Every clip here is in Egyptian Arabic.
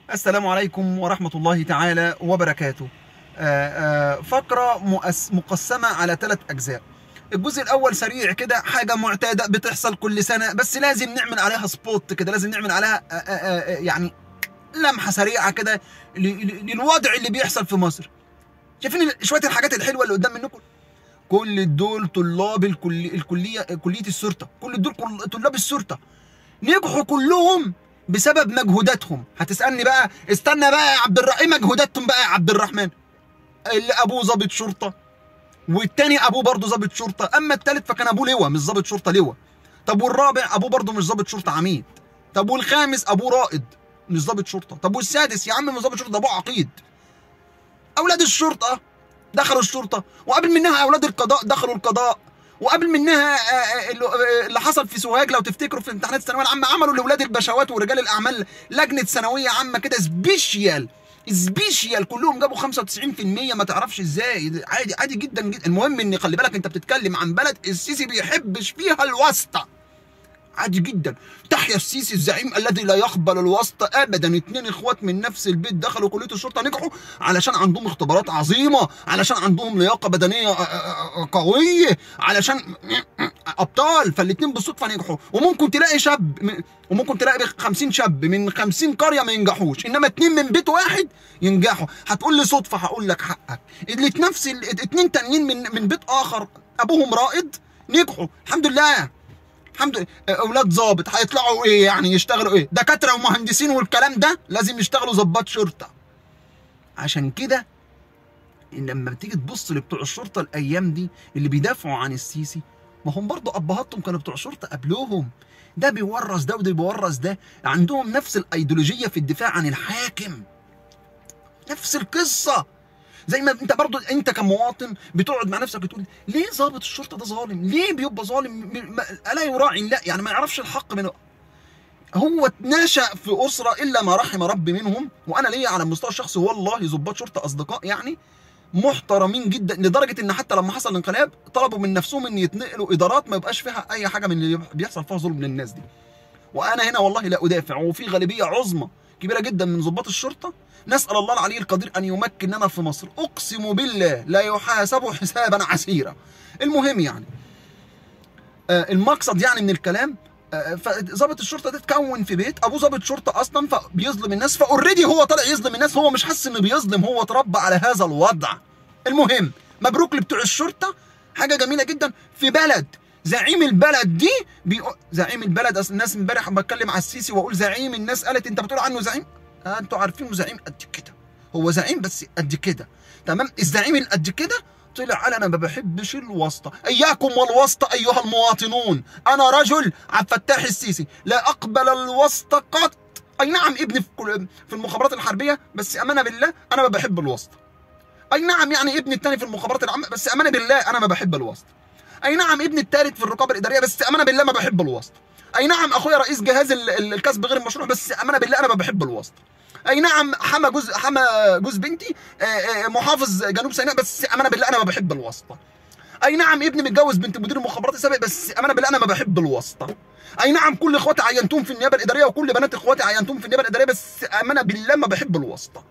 السلام عليكم ورحمة الله تعالى وبركاته آه، آه، فقرة مؤس- مقسمة على ثلاث أجزاء الجزء الأول سريع كده حاجة معتادة بتحصل كل سنة بس لازم نعمل عليها سبوت كده لازم نعمل عليها آه، آه، آه، يعني لمحة سريعة كده ل- ل- للوضع اللي بيحصل في مصر شايفين شوية الحاجات الحلوة اللي قدام منكم كل دول طلاب الكلي... الكلية كلية الشرطة كل دول كل- طلاب الشرطة نجحوا كلهم بسبب مجهوداتهم هتسالني بقى استنى بقى يا عبد الرحمن ايه مجهوداتهم بقى يا عبد الرحمن اللي ابوه ضابط شرطه والتاني ابوه برضه ضابط شرطه اما التالت فكان ابوه لواء مش ضابط شرطه لواء طب والرابع ابوه برضه مش ضابط شرطه عميد طب والخامس ابوه رائد مش ضابط شرطه طب والسادس يا عم مش ضابط شرطه ده ابوه عقيد اولاد الشرطه دخلوا الشرطه وقبل منها اولاد القضاء دخلوا القضاء وقبل منها آه، آه، اللي- آه، اللي حصل في سوهاج لو تفتكروا في امتحانات الثانويه العامه عملوا لاولاد البشوات ورجال الاعمال لجنه ثانويه عامه كده سبيشيال سبيشيال كلهم جابوا 95% ما تعرفش ازاي عادي عادي جدا جدا المهم ان خلي بالك انت بتتكلم عن بلد السيسي بيحبش فيها الواسطه عادي جدا تحيا السيسي الزعيم الذي لا يقبل الواسطة ابدا اتنين اخوات من نفس البيت دخلوا كليه الشرطه نجحوا علشان عندهم اختبارات عظيمه علشان عندهم لياقه بدنيه آه، آه، آه، قويه علشان ابطال فالاتنين بالصدفه نجحوا وممكن تلاقي شاب م- وممكن تلاقي 50 شاب من 50 قريه ما ينجحوش انما اتنين من بيت واحد ينجحوا هتقول لي صدفه هقول لك حقك اللي نفس اتنين تانيين من من بيت اخر ابوهم رائد نجحوا الحمد لله الحمد لله اولاد ظابط هيطلعوا ايه يعني يشتغلوا ايه دكاتره ومهندسين والكلام ده لازم يشتغلوا ظباط شرطه عشان كده لما بتيجي تبص لبتوع الشرطه الايام دي اللي بيدافعوا عن السيسي ما هم برضه ابهاتهم كانوا بتوع شرطه قبلهم ده بيورث ده وده بيورث ده عندهم نفس الايديولوجيه في الدفاع عن الحاكم نفس القصه زي ما انت برضو انت كمواطن بتقعد مع نفسك وتقول ليه ضابط الشرطه ده ظالم؟ ليه بيبقى ظالم؟ م- ما- الا يراعي لا يعني ما يعرفش الحق من هو اتنشأ في اسره الا ما رحم ربي منهم وانا ليا على المستوى الشخصي والله ضباط شرطه اصدقاء يعني محترمين جدا لدرجه ان حتى لما حصل الانقلاب طلبوا من نفسهم ان يتنقلوا ادارات ما يبقاش فيها اي حاجه من اللي بيحصل فيها ظلم للناس دي. وانا هنا والله لا ادافع وفي غالبيه عظمى كبيره جدا من ضباط الشرطه نسال الله العلي القدير ان يمكننا في مصر اقسم بالله لا يحاسب حسابا عسيرا. المهم يعني آه، المقصد يعني من الكلام آه، فضابط الشرطه ده اتكون في بيت ابوه ضابط شرطه اصلا فبيظلم الناس فاوريدي هو طالع يظلم الناس هو مش حاسس انه بيظلم هو اتربى على هذا الوضع المهم مبروك لبتوع الشرطه حاجه جميله جدا في بلد زعيم البلد دي بيقول زعيم البلد أصل الناس امبارح بتكلم على السيسي واقول زعيم الناس قالت انت بتقول عنه زعيم آه انتوا عارفينه زعيم قد كده هو زعيم بس قد كده تمام الزعيم اللي قد كده طلع قال انا ما بحبش الواسطه اياكم والواسطه ايها المواطنون انا رجل عبد الفتاح السيسي لا اقبل الواسطه قط اي نعم ابني في كل- في المخابرات الحربيه بس امانه بالله انا ما بحب الواسطه اي نعم يعني ابني الثاني في المخابرات العامه بس امانه بالله انا ما بحب الواسطه اي نعم ابني الثالث في الرقابه الاداريه بس امانه بالله ما بحب الواسطه اي نعم اخويا رئيس جهاز ال- ال- الكسب غير المشروع بس امانه بالله انا ما بحب الواسطه اي نعم حما جوز حما جوز بنتي آه، آه، محافظ جنوب سيناء بس امانه بالله انا ما بحب الواسطه اي نعم ابني متجوز بنت مدير المخابرات السابق بس امانه بالله انا ما بحب الواسطه اي نعم كل اخواتي عينتهم في النيابه الاداريه وكل بنات اخواتي عينتهم في النيابه الاداريه بس امانه بالله ما بحب الواسطه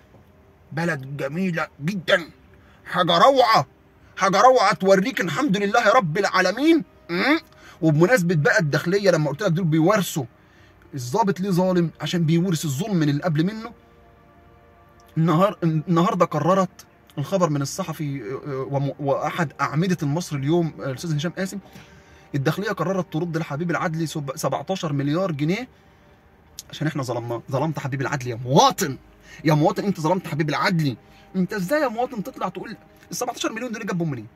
بلد جميله جدا حاجه روعه حاجه روعه توريك الحمد لله رب العالمين م? وبمناسبه بقى الداخليه لما قلت لك دول بيورثوا الضابط ليه ظالم عشان بيورث الظلم من اللي قبل منه النهار النهارده قررت الخبر من الصحفي آه، وم- واحد اعمده المصري اليوم آه، الاستاذ هشام قاسم الداخليه قررت ترد لحبيب العدلي سب- 17 مليار جنيه عشان احنا ظلمناه ظلمت حبيب العدلي يا مواطن يا مواطن انت ظلمت حبيب العدلي انت ازاي يا مواطن تطلع تقول ال 17 مليون دول جابهم منين؟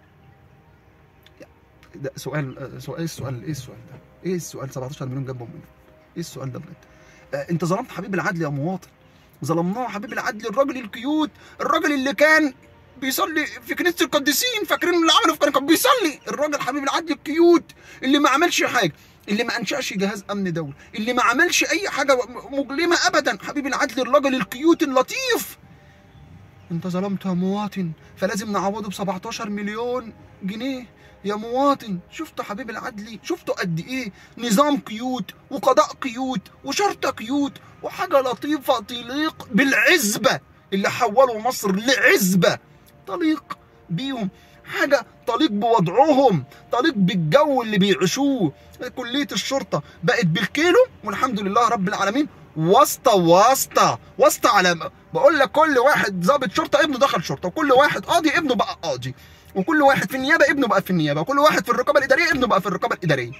ده سؤال آه، سؤال ايه السؤال ايه السؤال ده؟ ايه السؤال 17 مليون جابهم منين؟ ايه السؤال ده بجد؟ آه، انت ظلمت حبيب العدل يا مواطن ظلمناه حبيب العدل الراجل الكيوت الراجل اللي كان بيصلي في كنيسه القديسين فاكرين اللي عمله في كان كان بيصلي الراجل حبيب العدل الكيوت اللي ما عملش حاجه اللي ما انشاش جهاز امن دوله اللي ما عملش اي حاجه مجرمه ابدا حبيب العدل الراجل الكيوت اللطيف انت ظلمت يا مواطن فلازم نعوضه ب 17 مليون جنيه يا مواطن شفتوا حبيب العدلي شفتوا قد ايه نظام قيود وقضاء قيود وشرطه قيود وحاجه لطيفه تليق بالعزبه اللي حولوا مصر لعزبه تليق بيهم حاجه تليق بوضعهم تليق بالجو اللي بيعيشوه كليه الشرطه بقت بالكيلو والحمد لله رب العالمين واسطه واسطه واسطه على بقول لك كل واحد ضابط شرطه ابنه دخل شرطه وكل واحد قاضي ابنه بقى قاضي وكل واحد في النيابه ابنه بقى في النيابه وكل واحد في الرقابه الاداريه ابنه بقى في الرقابه الاداريه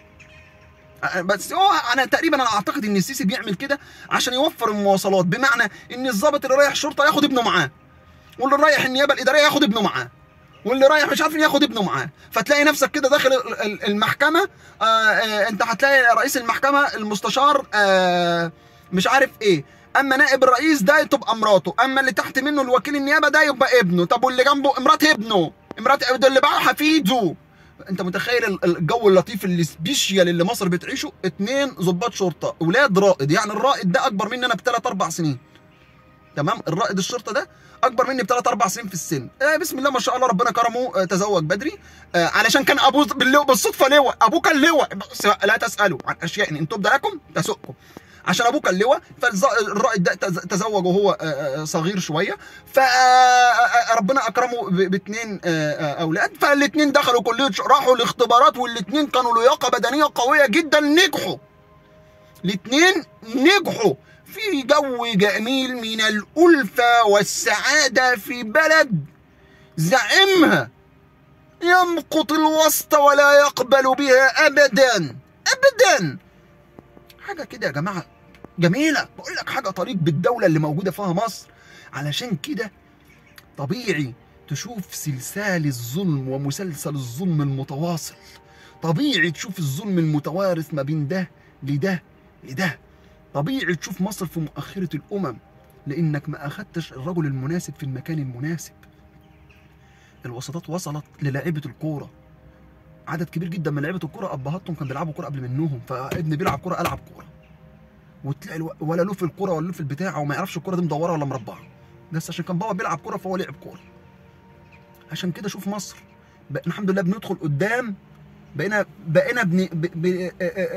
بس هو انا تقريبا انا اعتقد ان السيسي بيعمل كده عشان يوفر المواصلات بمعنى ان الضابط اللي رايح شرطه ياخد ابنه معاه واللي رايح النيابه الاداريه ياخد ابنه معاه واللي رايح مش عارف ياخد ابنه معاه فتلاقي نفسك كده داخل المحكمه آآ آآ انت هتلاقي رئيس المحكمه المستشار مش عارف ايه اما نائب الرئيس ده تبقى مراته اما اللي تحت منه الوكيل النيابه ده يبقى ابنه طب واللي جنبه مرات ابنه مرات اللي بقى حفيده انت متخيل الجو اللطيف اللي سبيشيال اللي مصر بتعيشه اتنين ضباط شرطه اولاد رائد يعني الرائد ده اكبر مني انا بثلاث اربع سنين تمام الرائد الشرطه ده اكبر مني بثلاث اربع سنين في السن آه بسم الله ما شاء الله ربنا كرمه آه تزوج بدري آه علشان كان ابوه باللو بالصدفه لواء ابوه كان لواء لا تسالوا عن اشياء ان تبدى لكم تسؤكم عشان ابوه كان لواء فالرائد ده تزوج وهو صغير شويه فربنا اكرمه باثنين اولاد فالاثنين دخلوا كليه راحوا الاختبارات والاثنين كانوا لياقه بدنيه قويه جدا نجحوا الاثنين نجحوا في جو جميل من الألفة والسعادة في بلد زعمها يمقت الوسط ولا يقبل بها أبدا أبدا حاجة كده يا جماعة جميلة بقول لك حاجة طريق بالدولة اللي موجودة فيها مصر علشان كده طبيعي تشوف سلسال الظلم ومسلسل الظلم المتواصل طبيعي تشوف الظلم المتوارث ما بين ده لده لده طبيعي تشوف مصر في مؤخرة الأمم لأنك ما أخدتش الرجل المناسب في المكان المناسب الوساطات وصلت للاعيبة الكورة عدد كبير جدا من لعيبة الكورة أبهاتهم كانوا بيلعبوا كورة قبل منهم فابني بيلعب كورة ألعب كورة وتلاقي الو... ولا له في الكورة ولا له في البتاع وما يعرفش الكورة دي مدورة ولا مربعة بس عشان كان بابا بيلعب كورة فهو لعب كورة عشان كده شوف مصر بقى الحمد لله بندخل قدام بقينا بقينا بن... ب... ب...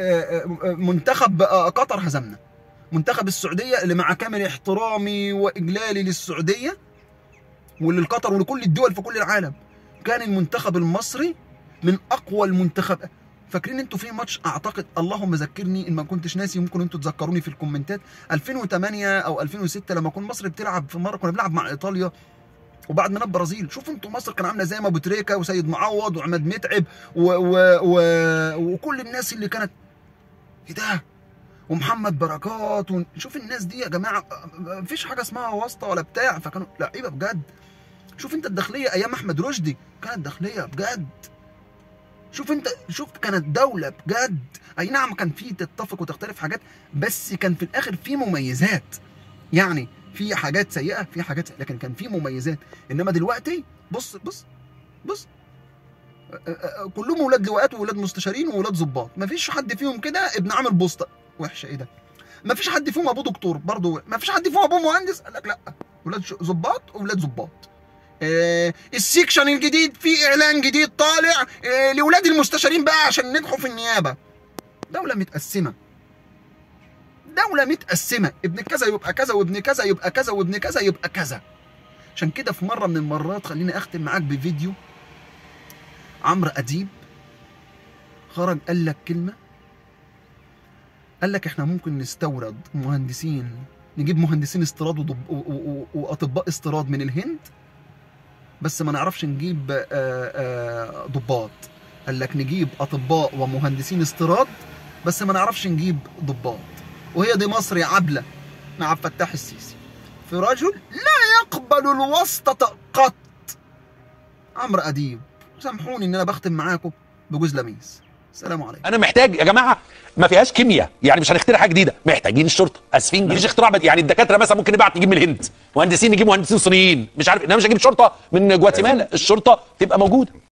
منتخب قطر هزمنا منتخب السعوديه اللي مع كامل احترامي واجلالي للسعوديه وللقطر ولكل الدول في كل العالم كان المنتخب المصري من اقوى المنتخب فاكرين انتوا في ماتش اعتقد اللهم ذكرني ان ما كنتش ناسي ممكن انتوا تذكروني في الكومنتات 2008 او 2006 لما كنا مصر بتلعب في مره كنا بنلعب مع ايطاليا وبعد ما البرازيل شوفوا انتوا مصر كان عامله زي ما ابو تريكه وسيد معوض وعماد متعب و و و وكل الناس اللي كانت ايه ده ومحمد بركات شوف الناس دي يا جماعه مفيش حاجه اسمها واسطه ولا بتاع فكانوا لعيبه بجد شوف انت الداخليه ايام احمد رشدي كانت داخليه بجد شوف انت شوف كانت دوله بجد اي نعم كان في تتفق وتختلف حاجات بس كان في الاخر في مميزات يعني في حاجات سيئه في حاجات سيئة لكن كان في مميزات انما دلوقتي بص بص بص كلهم ولاد لواءات وولاد مستشارين وولاد ظباط مفيش حد فيهم كده ابن عامل بوسطه وحشه ايه ده مفيش حد فيهم ابوه دكتور برضه مفيش حد فيهم ابوه مهندس قال لك لا ولاد ظباط وولاد ظباط آه السيكشن الجديد في اعلان جديد طالع آه لاولاد المستشارين بقى عشان نجحوا في النيابه دوله متقسمه دولة متقسمة ابن كذا يبقى كذا وابن كذا يبقى كذا وابن كذا يبقى كذا عشان كده في مرة من المرات خليني أختم معاك بفيديو عمرو أديب خرج قال لك كلمة قال لك احنا ممكن نستورد مهندسين نجيب مهندسين استيراد وضب... و... و... واطباء استيراد من الهند بس ما نعرفش نجيب آآ آآ ضباط قال لك نجيب اطباء ومهندسين استيراد بس ما نعرفش نجيب ضباط وهي دي مصر يا عبلة مع عبد الفتاح السيسي في رجل لا يقبل الواسطة قط عمرو أديب سامحوني إن أنا بختم معاكم بجوز لميس السلام عليكم انا محتاج يا جماعه ما فيهاش كيمياء يعني مش هنخترع حاجه جديده محتاجين الشرطه اسفين مفيش اختراع بد... يعني الدكاتره مثلا ممكن نبعت نجيب من الهند مهندسين نجيب مهندسين صينيين مش عارف انما مش هجيب شرطه من جواتيمالا الشرطه تبقى موجوده